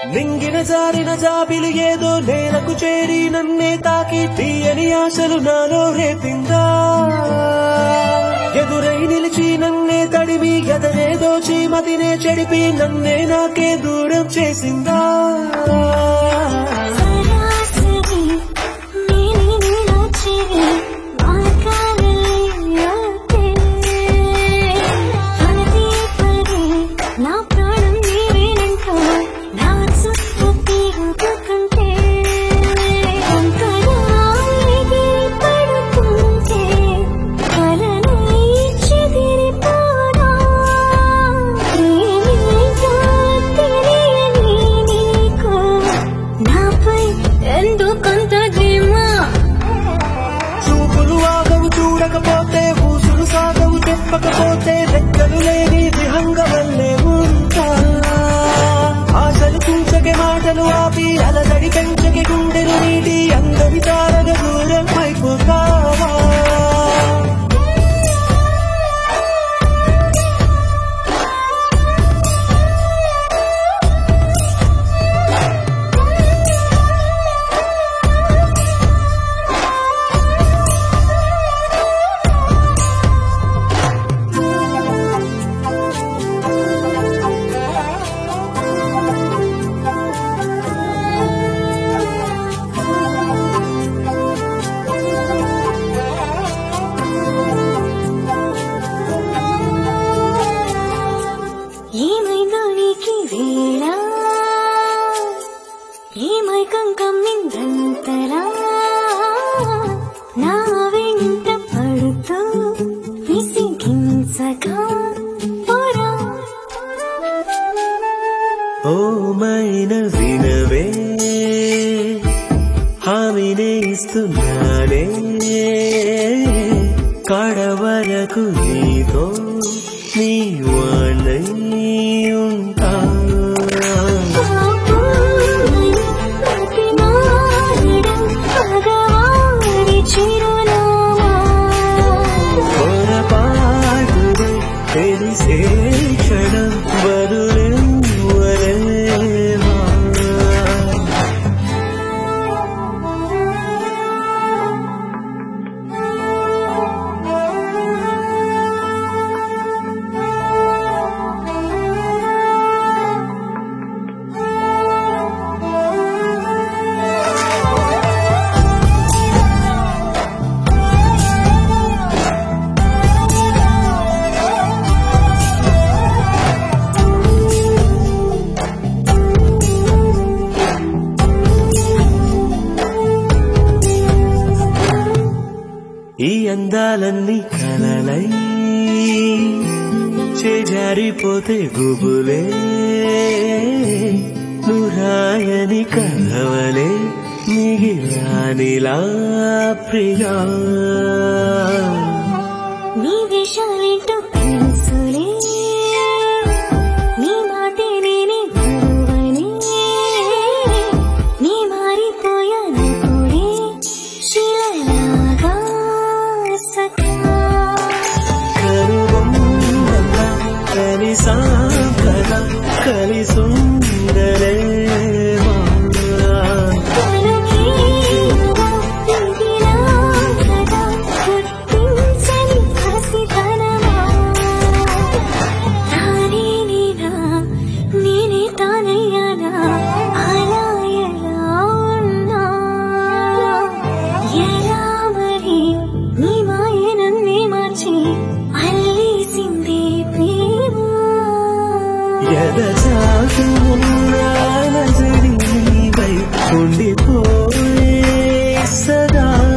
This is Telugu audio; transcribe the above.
నింగిన జారిన జాబిలి ఏదో నేలకు చేరి నన్నే తాకి తీయని ఆశలు నాలో రేపిందా ఎదురై నిలిచి నన్నే తడిమి ఎదరేదో చీమతినే చెడిపి నన్నే నాకే దూరం చేసిందా సరాసరి నీలి నీలోచివి మార్గాలలోతే పదే పదే నా ప్రాణం నీవేనంటూ నా చుట్టూ తిరుగుతుంటే అంతరాయిది పడుతుంటే కలనై చెదిరిపోనా ప్రేమేగా తెలియని నీకు నాపై ఎందుకంత ధీమా చూపులు ఆగవు చూడకపోతే ఊసులు సాగవు చెప్పకపోతే రెక్కలు లేని విహంగ వల్లే ఉంటా ఆశలు కూచకే మాటలు ఆపి అలజడి పెంచకి గుండెలు నీటి అందరి తారగ దూరం అయిపోతావా ఏమైందో నీకి వేళ ఏమై కంకమ్మిందంతరా నా వెంట పడుతూ విసిగించగా పోరా ఓమైన వినవే హామీనే ఇస్తున్నానే కడవరకు నీతో నీ వాణ్ణై ఉంటా పొరపాటునే తెలిసే క్షణం బదులెవ్వలేవా ఈ అందాలన్నీ కలలై చేజారిపోతే గుబులే నురాయని కలవలే మిగిలానిలా ప్రియా నీ విషాలేంటో తెలుసులే నీ మాటే నేనే గురువని నీ మారిపోయానప్పుడే శిలలాగా సఖా కరువందల్లా కలిసాకలా కలిసుందరేమా తనకేమో ఇదిలా కదా గుర్తించని హసితనమా తానే నేనా నేనే తానయ్యానా అలా ఎలా ఉన్నా ఎలా మరి నీ మాయే నన్నే మార్చి అల్లేసిందే ప్రేమ ఎదచాటు ఉన్నానజడి నీవై ఉండిపోయే సదా